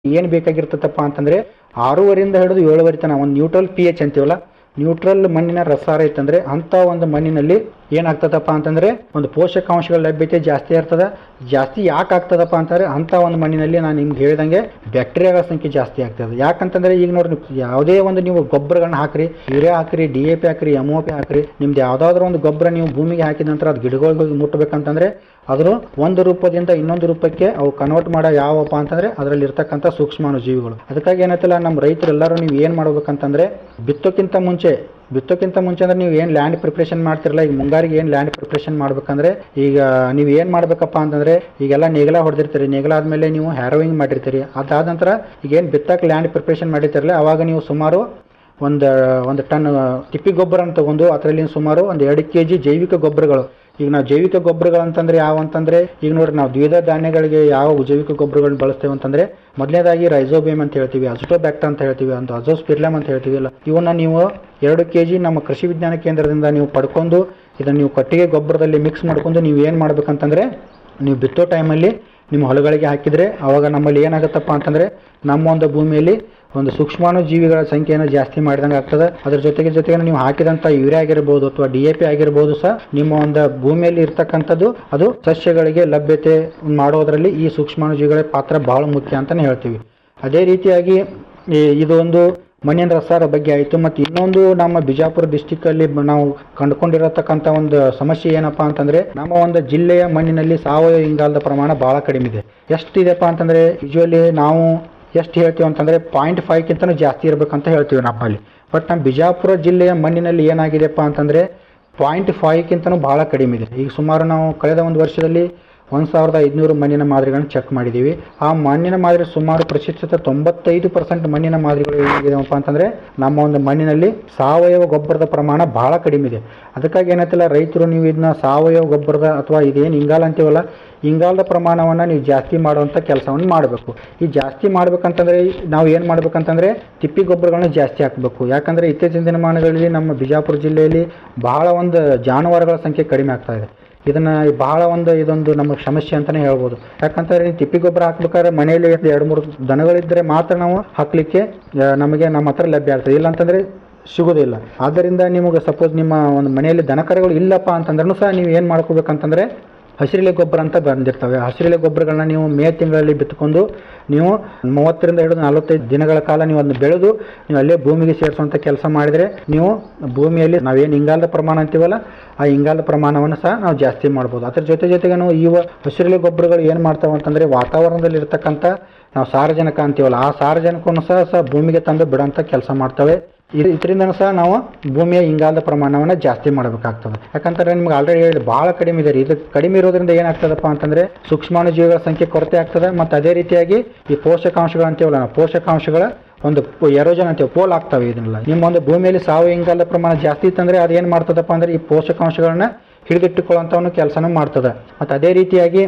ಏನು ಬೇಕಾಗಿರ್ತದಪ್ಪ ಅಂತಂದ್ರೆ ಆರೂವರೆಯಿಂದ ಹಿಡಿದು ಏಳುವರೆ ತನಕ ಒಂದು ನ್ಯೂಟ್ರಲ್ ಪಿ ಎಚ್ ಅಂತೀವಲ್ಲ ನ್ಯೂಟ್ರಲ್ ಮಣ್ಣಿನ ರಸಾರ ಐತಂದ್ರೆ ಅಂತ ಒಂದು ಮಣ್ಣಿನಲ್ಲಿ ಏನಾಗ್ತದಪ್ಪ ಅಂತಂದ್ರೆ ಒಂದು ಪೋಷಕಾಂಶಗಳ ಲಭ್ಯತೆ ಜಾಸ್ತಿ ಇರ್ತದ ಜಾಸ್ತಿ ಯಾಕೆ ಆಗ್ತದಪ್ಪ ಅಂತಂದ್ರೆ ಅಂತ ಒಂದು ಮಣ್ಣಿನಲ್ಲಿ ನಾನು ನಿಮ್ಗೆ ಹೇಳಿದಂಗೆ ಬ್ಯಾಕ್ಟೀರಿಯಾಗಳ ಸಂಖ್ಯೆ ಜಾಸ್ತಿ ಆಗ್ತದೆ ಯಾಕಂತಂದ್ರೆ ಈಗ ನೋಡ್ರಿ ಯಾವುದೇ ಒಂದು ನೀವು ಗೊಬ್ಬರಗಳನ್ನ ಹಾಕ್ರಿ ಯೂರಿಯಾ ಹಾಕ್ರಿ ಡಿ ಎ ಪಿ ಹಾಕ್ರಿ ಎಮ್ ಒ ಪಿ ಹಾಕ್ರಿ ನಿಮ್ದು ಯಾವ್ದಾದ್ರು ಒಂದು ಗೊಬ್ಬರ ನೀವು ಭೂಮಿಗೆ ಹಾಕಿದ ನಂತರ ಅದು ಗಿಡಗಳಿಗೆ ಹೋಗಿ ಮುಟ್ಟಬೇಕಂತಂದ್ರೆ ಅದ್ರ ಒಂದು ರೂಪದಿಂದ ಇನ್ನೊಂದು ರೂಪಕ್ಕೆ ಅವು ಕನ್ವರ್ಟ್ ಮಾಡೋ ಯಾವಪ್ಪ ಅಂತಂದ್ರೆ ಅದರಲ್ಲಿ ಇರ್ತಕ್ಕಂಥ ಸೂಕ್ಷ್ಮಾಣು ಜೀವಿಗಳು ಅದಕ್ಕಾಗಿ ಏನೈತಲ್ಲ ನಮ್ಮ ರೈತರೆಲ್ಲರೂ ನೀವು ಏನು ಮಾಡ್ಬೇಕಂತಂದ್ರೆ ಬಿತ್ತೋಕ್ಕಿಂತ ಮುಂಚೆ ಬಿತ್ತೋಕ್ಕಿಂತ ಮುಂಚೆ ಅಂದ್ರೆ ನೀವು ಏನು ಲ್ಯಾಂಡ್ ಪ್ರಿಪ್ರೇಷನ್ ಮಾಡ್ತಿರಲ್ಲ ಈಗ ಮುಂಗಾರಿಗೆ ಏನು ಲ್ಯಾಂಡ್ ಪ್ರಿಪ್ರೇಷನ್ ಮಾಡ್ಬೇಕಂದ್ರೆ ಈಗ ನೀವು ಏನು ಮಾಡ್ಬೇಕಪ್ಪ ಅಂತಂದ್ರೆ ಈಗೆಲ್ಲ ನೇಗಲ ಹೊಡೆದಿರ್ತೀರಿ ನೇಗಲ ಆದ್ಮೇಲೆ ನೀವು ಹ್ಯಾರೋವಿಂಗ್ ಮಾಡಿರ್ತೀರಿ ಅದಾದ ನಂತರ ಈಗ ಏನು ಬಿತ್ತಕ್ಕೆ ಲ್ಯಾಂಡ್ ಪ್ರಿಪ್ರೇಷನ್ ಮಾಡಿರ್ತಿರಲ್ಲ ಅವಾಗ ನೀವು ಸುಮಾರು ಒಂದು ಒಂದು ಟನ್ ತಿಪ್ಪಿ ಗೊಬ್ಬರನ ತಗೊಂಡು ಅದರಲ್ಲಿ ಸುಮಾರು ಒಂದು ಎರಡು ಕೆ ಜಿ ಜೈವಿಕ ಗೊಬ್ಬರಗಳು ಈಗ ನಾವು ಜೈವಿಕ ಗೊಬ್ಬರಗಳು ಅಂತಂದ್ರೆ ಯಾವ ಅಂತಂದ್ರೆ ಈಗ ನೋಡ್ರಿ ನಾವು ದ್ವಿಧ ಧಾನ್ಯಗಳಿಗೆ ಯಾವ ಜೈವಿಕ ಗೊಬ್ಬರಗಳನ್ನ ಬಳಸ್ತೇವೆ ಅಂತಂದ್ರೆ ಮೊದಲನೇದಾಗಿ ರೈಸೋಬೇಮ್ ಅಂತ ಹೇಳ್ತೀವಿ ಅಜೋಟೋಬ್ಯಾಕ್ಟರ್ ಅಂತ ಹೇಳ್ತೀವಿ ಒಂದು ಅಜೋಸ್ಪಿರ್ಲಮ್ ಅಂತ ಹೇಳ್ತೀವಿ ಅಲ್ಲ ಇವನ್ನ ನೀವು ಎರಡು ಕೆ ಜಿ ನಮ್ಮ ಕೃಷಿ ವಿಜ್ಞಾನ ಕೇಂದ್ರದಿಂದ ನೀವು ಪಡ್ಕೊಂಡು ಇದನ್ನು ನೀವು ಕಟ್ಟಿಗೆ ಗೊಬ್ಬರದಲ್ಲಿ ಮಿಕ್ಸ್ ಮಾಡ್ಕೊಂಡು ನೀವು ಏನು ಮಾಡ್ಬೇಕಂತಂದ್ರೆ ನೀವು ಬಿತ್ತೋ ಟೈಮಲ್ಲಿ ನಿಮ್ಮ ಹೊಲಗಳಿಗೆ ಹಾಕಿದರೆ ಅವಾಗ ನಮ್ಮಲ್ಲಿ ಏನಾಗುತ್ತಪ್ಪ ಅಂತಂದ್ರೆ ನಮ್ಮ ಒಂದು ಭೂಮಿಯಲ್ಲಿ ಒಂದು ಸೂಕ್ಷ್ಮಾಣು ಜೀವಿಗಳ ಸಂಖ್ಯೆಯನ್ನು ಜಾಸ್ತಿ ಮಾಡಿದಂಗೆ ಆಗ್ತದೆ ಅದ್ರ ಜೊತೆಗೆ ಜೊತೆಗೆ ನೀವು ಹಾಕಿದಂಥ ಯೂರಿಯಾ ಆಗಿರ್ಬೋದು ಅಥವಾ ಡಿ ಎ ಪಿ ಆಗಿರ್ಬೋದು ಸಹ ನಿಮ್ಮ ಒಂದು ಭೂಮಿಯಲ್ಲಿ ಇರ್ತಕ್ಕಂಥದ್ದು ಅದು ಸಸ್ಯಗಳಿಗೆ ಲಭ್ಯತೆ ಮಾಡೋದರಲ್ಲಿ ಈ ಸೂಕ್ಷ್ಮಾಣು ಜೀವಿಗಳ ಪಾತ್ರ ಬಹಳ ಮುಖ್ಯ ಅಂತಲೇ ಹೇಳ್ತೀವಿ ಅದೇ ರೀತಿಯಾಗಿ ಈ ಇದು ಒಂದು ಮಣ್ಣಿನ ರಸಾರ ಬಗ್ಗೆ ಆಯಿತು ಮತ್ತು ಇನ್ನೊಂದು ನಮ್ಮ ಬಿಜಾಪುರ ಡಿಸ್ಟಿಕ್ಕಲ್ಲಿ ನಾವು ಕಂಡುಕೊಂಡಿರತಕ್ಕಂಥ ಒಂದು ಸಮಸ್ಯೆ ಏನಪ್ಪಾ ಅಂತಂದ್ರೆ ನಮ್ಮ ಒಂದು ಜಿಲ್ಲೆಯ ಮಣ್ಣಿನಲ್ಲಿ ಸಾವಯವ ಇಂಗಾಲದ ಪ್ರಮಾಣ ಬಹಳ ಕಡಿಮೆ ಇದೆ ಎಷ್ಟಿದೆಪ್ಪ ಅಂತಂದ್ರೆ ಯೂಶುವಲಿ ನಾವು ಎಷ್ಟು ಹೇಳ್ತೀವಿ ಅಂತಂದ್ರೆ ಪಾಯಿಂಟ್ ಫೈವ್ಗಿಂತನೂ ಜಾಸ್ತಿ ಇರಬೇಕಂತ ಹೇಳ್ತೀವಿ ನಮ್ಮಲ್ಲಿ ಬಟ್ ನಮ್ಮ ಬಿಜಾಪುರ ಜಿಲ್ಲೆಯ ಮಣ್ಣಿನಲ್ಲಿ ಏನಾಗಿದೆಪ್ಪ ಅಂತಂದ್ರೆ ಪಾಯಿಂಟ್ ಫೈವ್ಗಿಂತನೂ ಬಹಳ ಕಡಿಮೆ ಇದೆ ಈಗ ಸುಮಾರು ನಾವು ಕಳೆದ ಒಂದು ವರ್ಷದಲ್ಲಿ ಒಂದು ಸಾವಿರದ ಐದುನೂರು ಮಣ್ಣಿನ ಮಾದರಿಗಳನ್ನು ಚೆಕ್ ಮಾಡಿದ್ದೀವಿ ಆ ಮಣ್ಣಿನ ಮಾದರಿ ಸುಮಾರು ಪ್ರತಿಶತ ತೊಂಬತ್ತೈದು ಪರ್ಸೆಂಟ್ ಮಣ್ಣಿನ ಮಾದರಿಗಳು ಏನಿದೆಯಪ್ಪ ಅಂತಂದರೆ ನಮ್ಮ ಒಂದು ಮಣ್ಣಿನಲ್ಲಿ ಸಾವಯವ ಗೊಬ್ಬರದ ಪ್ರಮಾಣ ಬಹಳ ಕಡಿಮೆ ಇದೆ ಅದಕ್ಕಾಗಿ ಏನಂತಿಲ್ಲ ರೈತರು ನೀವು ಇದನ್ನ ಸಾವಯವ ಗೊಬ್ಬರದ ಅಥವಾ ಇದೇನು ಇಂಗಾಲ ಅಂತೀವಲ್ಲ ಇಂಗಾಲದ ಪ್ರಮಾಣವನ್ನು ನೀವು ಜಾಸ್ತಿ ಮಾಡುವಂಥ ಕೆಲಸವನ್ನು ಮಾಡಬೇಕು ಈ ಜಾಸ್ತಿ ಮಾಡ್ಬೇಕಂತಂದ್ರೆ ನಾವು ಏನು ಮಾಡ್ಬೇಕಂತಂದ್ರೆ ತಿಪ್ಪಿ ಗೊಬ್ಬರಗಳನ್ನ ಜಾಸ್ತಿ ಹಾಕಬೇಕು ಯಾಕಂದರೆ ಇತ್ತೀಚಿನ ದಿನಮಾನಗಳಲ್ಲಿ ನಮ್ಮ ಬಿಜಾಪುರ ಜಿಲ್ಲೆಯಲ್ಲಿ ಬಹಳ ಒಂದು ಜಾನುವಾರುಗಳ ಸಂಖ್ಯೆ ಕಡಿಮೆ ಆಗ್ತಾ ಇದೆ ಇದನ್ನ ಬಹಳ ಒಂದು ಇದೊಂದು ನಮಗೆ ಸಮಸ್ಯೆ ಅಂತಾನೆ ಹೇಳ್ಬೋದು ಯಾಕಂತಂದ್ರೆ ಈ ತಿಪ್ಪಿ ಗೊಬ್ಬರ ಹಾಕ್ಬೇಕಾದ್ರೆ ಮನೆಯಲ್ಲಿ ಎರಡು ಮೂರು ದನಗಳಿದ್ರೆ ಮಾತ್ರ ನಾವು ಹಾಕ್ಲಿಕ್ಕೆ ಆ, ನಮಗೆ ನಮ್ಮ ಹತ್ರ ಲಭ್ಯ ಆಗ್ತದೆ ಇಲ್ಲ ಅಂತಂದ್ರೆ ಸಿಗೋದಿಲ್ಲ ಆದ್ದರಿಂದ ನಿಮಗೆ ಸಪೋಸ್ ನಿಮ್ಮ ಒಂದು ಮನೆಯಲ್ಲಿ ದನಕರುಗಳು ಇಲ್ಲಪ್ಪ ಅಂತಂದ್ರೂ ಸಹ ನೀವು ಏನು ಮಾಡ್ಕೋಬೇಕಂತಂದ್ರೆ ಹಸಿರೆಲೆ ಗೊಬ್ಬರ ಅಂತ ಬಂದಿರ್ತವೆ ಹಸಿರೆಲೆ ಗೊಬ್ಬರಗಳನ್ನ ನೀವು ಮೇ ತಿಂಗಳಲ್ಲಿ ಬಿತ್ಕೊಂಡು ನೀವು ಮೂವತ್ತರಿಂದ ಹಿಡಿದು ನಲವತ್ತೈದು ದಿನಗಳ ಕಾಲ ನೀವು ಅದನ್ನ ಬೆಳೆದು ನೀವು ಅಲ್ಲೇ ಭೂಮಿಗೆ ಸೇರಿಸುವಂಥ ಕೆಲಸ ಮಾಡಿದರೆ ನೀವು ಭೂಮಿಯಲ್ಲಿ ನಾವೇನು ಇಂಗಾಲದ ಪ್ರಮಾಣ ಅಂತೀವಲ್ಲ ಆ ಇಂಗಾಲದ ಪ್ರಮಾಣವನ್ನು ಸಹ ನಾವು ಜಾಸ್ತಿ ಮಾಡ್ಬೋದು ಅದ್ರ ಜೊತೆ ಜೊತೆಗೆ ನಾವು ಈ ವ- ಹಸಿರೆಲೆ ಗೊಬ್ಬರಗಳು ಏನು ಮಾಡ್ತಾವೆ ಅಂತಂದರೆ ವಾತಾವರಣದಲ್ಲಿ ಇರ್ತಕ್ಕಂಥ ನಾವು ಸಾರಜನಕ ಅಂತೀವಲ್ಲ ಆ ಸಾರಜನಕವನ್ನು ಸಹ ಸಹ ಭೂಮಿಗೆ ತಂದು ಬಿಡೋಂಥ ಕೆಲಸ ಮಾಡ್ತವೆ ಇದು ಇದರಿಂದ ಸಹ ನಾವು ಭೂಮಿಯ ಇಂಗಾಲದ ಪ್ರಮಾಣವನ್ನು ಜಾಸ್ತಿ ಮಾಡಬೇಕಾಗ್ತದೆ ಯಾಕಂತಂದ್ರೆ ನಿಮ್ಗೆ ಆಲ್ರೆಡಿ ಹೇಳಿ ಭಾಳ ಕಡಿಮೆ ಇದೆ ರೀ ಇದು ಕಡಿಮೆ ಇರೋದ್ರಿಂದ ಏನಾಗ್ತದಪ್ಪ ಅಂತಂದ್ರೆ ಸೂಕ್ಷ್ಮಾಣು ಜೀವಿಗಳ ಸಂಖ್ಯೆ ಕೊರತೆ ಆಗ್ತದೆ ಮತ್ತು ಅದೇ ರೀತಿಯಾಗಿ ಈ ಪೋಷಕಾಂಶಗಳು ಅಂತೀವಲ್ಲ ನಾವು ಪೋಷಕಾಂಶಗಳ ಒಂದು ಎರೋಜನ್ ಅಂತೀವಿ ಪೋಲ್ ಆಗ್ತವೆ ಇದನ್ನೆಲ್ಲ ನಿಮ್ಮ ಒಂದು ಭೂಮಿಯಲ್ಲಿ ಸಾವಯವ ಇಂಗಾಲದ ಪ್ರಮಾಣ ಜಾಸ್ತಿ ಇತ್ತಂದ್ರೆ ಅದು ಏನು ಮಾಡ್ತದಪ್ಪ ಅಂದ್ರೆ ಈ ಪೋಷಕಾಂಶಗಳನ್ನ ಹಿಡಿದಿಟ್ಟುಕೊಳ್ಳುವಂಥ ಒಂದು ಕೆಲಸನೂ ಮಾಡ್ತದೆ ಮತ್ತು ಅದೇ ರೀತಿಯಾಗಿ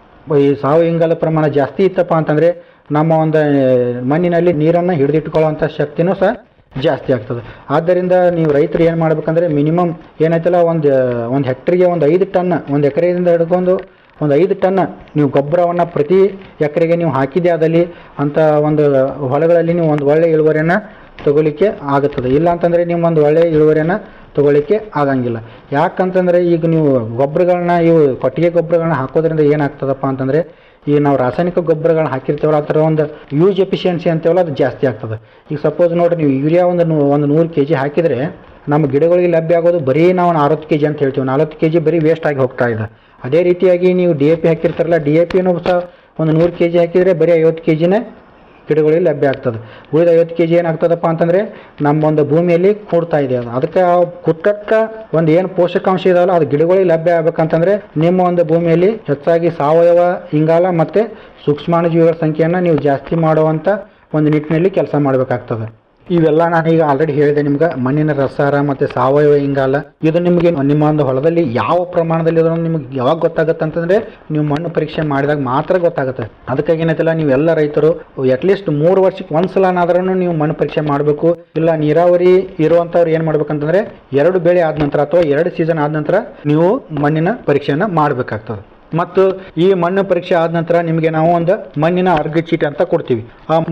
ಈ ಸಾವಯವ ಇಂಗಾಲ ಪ್ರಮಾಣ ಜಾಸ್ತಿ ಇತ್ತಪ್ಪ ಅಂತಂದ್ರೆ ನಮ್ಮ ಒಂದು ಆ, ಮಣ್ಣಿನಲ್ಲಿ ನೀರನ್ನು ಹಿಡಿದಿಟ್ಕೊಳ್ಳುವಂಥ ಶಕ್ತಿನೂ ಸಹ ಜಾಸ್ತಿ ಆಗ್ತದೆ ಆದ್ದರಿಂದ ನೀವು ರೈತರು ಏನು ಮಾಡ್ಬೇಕಂದ್ರೆ ಮಿನಿಮಮ್ ಏನಾಯ್ತಲ್ಲ ಒಂದು ಒಂದು ಹೆಕ್ಟ್ರಿಗೆ ಒಂದು ಐದು ಟನ್ ಒಂದು ಎಕರೆಯಿಂದ ಹಿಡ್ಕೊಂಡು ಒಂದು ಐದು ಟನ್ ನೀವು ಗೊಬ್ಬರವನ್ನು ಪ್ರತಿ ಎಕರೆಗೆ ನೀವು ಹಾಕಿದೆ ಆದಲ್ಲಿ ಅಂತ ಒಂದು ಹೊಲಗಳಲ್ಲಿ ನೀವು ಒಂದು ಒಳ್ಳೆಯ ಇಳುವರಿಯನ್ನು ತಗೊಳ್ಳಿಕ್ಕೆ ಆಗುತ್ತದೆ ಇಲ್ಲ ಅಂತಂದರೆ ನೀವು ಒಂದು ಒಳ್ಳೆಯ ಇಳುವರಿಯನ್ನು ತಗೊಳ್ಳಿಕ್ಕೆ ಆಗಂಗಿಲ್ಲ ಯಾಕಂತಂದರೆ ಈಗ ನೀವು ಗೊಬ್ಬರಗಳನ್ನ ಇವು ಕೊಟ್ಟಿಗೆ ಗೊಬ್ಬರಗಳನ್ನ ಹಾಕೋದ್ರಿಂದ ಏನಾಗ್ತದಪ್ಪ ಅಂತಂದರೆ ಈಗ ನಾವು ರಾಸಾಯನಿಕ ಗೊಬ್ಬರಗಳನ್ನ ಹಾಕಿರ್ತೀವಲ್ಲ ಆ ಥರ ಒಂದು ಯೂಸ್ ಎಫಿಷಿಯನ್ಸಿ ಅಂತೀವಲ್ಲ ಅದು ಜಾಸ್ತಿ ಆಗ್ತದೆ ಈಗ ಸಪೋಸ್ ನೋಡಿರಿ ನೀವು ಯೂರಿಯಾ ಒಂದು ನೂ- ಒಂದು ನೂರು ಕೆ ಜಿ ಹಾಕಿದರೆ ನಮ್ಮ ಗಿಡಗಳಿಗೆ ಲಭ್ಯ ಆಗೋದು ಬರೀ ನಾವು ಅರವತ್ತು ಕೆ ಜಿ ಅಂತ ಹೇಳ್ತೀವಿ ನಲ್ವತ್ತು ಕೆ ಜಿ ಬರೀ ವೇಸ್ಟ್ ಆಗಿ ಹೋಗ್ತಾ ಇದೆ ಅದೇ ರೀತಿಯಾಗಿ ನೀವು ಡಿ ಎ ಪಿ ಹಾಕಿರ್ತಾರಲ್ಲ ಡಿ ಎ ಪಿನೂ ಸಹ ಒಂದು ನೂರು ಕೆ ಜಿ ಹಾಕಿದರೆ ಬರೀ ಐವತ್ತು ಕೆ ಜಿನೇ ಗಿಡಗಳಿಗೆ ಲಭ್ಯ ಆಗ್ತದೆ ಉಳಿದ ಐವತ್ತು ಕೆ ಜಿ ಏನಾಗ್ತದಪ್ಪ ಅಂತಂದರೆ ನಮ್ಮ ಒಂದು ಭೂಮಿಯಲ್ಲಿ ಕೂಡ್ತಾ ಇದೆ ಅದು ಅದಕ್ಕೆ ಆ ಕುಟ್ಟಕ್ಕ ಒಂದು ಏನು ಪೋಷಕಾಂಶ ಇದಾವಲ್ಲ ಅದು ಗಿಡಗಳಿಗೆ ಲಭ್ಯ ಆಗ್ಬೇಕಂತಂದ್ರೆ ನಿಮ್ಮ ಒಂದು ಭೂಮಿಯಲ್ಲಿ ಹೆಚ್ಚಾಗಿ ಸಾವಯವ ಇಂಗಾಲ ಮತ್ತು ಸೂಕ್ಷ್ಮಾಣು ಜೀವಿಗಳ ಸಂಖ್ಯೆಯನ್ನು ನೀವು ಜಾಸ್ತಿ ಮಾಡುವಂಥ ಒಂದು ನಿಟ್ಟಿನಲ್ಲಿ ಕೆಲಸ ಮಾಡಬೇಕಾಗ್ತದೆ ಇವೆಲ್ಲ ನಾನು ಈಗ ಆಲ್ರೆಡಿ ಹೇಳಿದೆ ನಿಮ್ಗೆ ಮಣ್ಣಿನ ರಸಾರ ಮತ್ತು ಸಾವಯವ ಇಂಗಾಲ ಇದು ನಿಮಗೆ ನಿಮ್ಮ ಒಂದು ಹೊಲದಲ್ಲಿ ಯಾವ ಪ್ರಮಾಣದಲ್ಲಿ ಇರೋ ನಿಮ್ಗೆ ಯಾವಾಗ ಗೊತ್ತಾಗುತ್ತೆ ಅಂತಂದ್ರೆ ನೀವು ಮಣ್ಣು ಪರೀಕ್ಷೆ ಮಾಡಿದಾಗ ಮಾತ್ರ ಗೊತ್ತಾಗುತ್ತೆ ಅದಕ್ಕಾಗಿ ಏನೈತಲ್ಲ ನೀವೆಲ್ಲ ರೈತರು ಅಟ್ಲೀಸ್ಟ್ ಮೂರು ವರ್ಷಕ್ಕೆ ಒಂದ್ಸಲನಾದ್ರೂ ನೀವು ಮಣ್ಣು ಪರೀಕ್ಷೆ ಮಾಡಬೇಕು ಇಲ್ಲ ನೀರಾವರಿ ಇರುವಂಥವ್ರು ಏನು ಮಾಡ್ಬೇಕಂತಂದ್ರೆ ಎರಡು ಬೆಳೆ ಆದ ನಂತರ ಅಥವಾ ಎರಡು ಸೀಸನ್ ಆದ ನಂತರ ನೀವು ಮಣ್ಣಿನ ಪರೀಕ್ಷೆಯನ್ನು ಮಾಡಬೇಕಾಗ್ತದೆ ಮತ್ತು ಈ ಮಣ್ಣು ಪರೀಕ್ಷೆ ಆದ ನಂತರ ನಿಮಗೆ ನಾವು ಒಂದು ಮಣ್ಣಿನ ಅರ್ಗ ಚೀಟಿ ಅಂತ ಕೊಡ್ತೀವಿ ಆ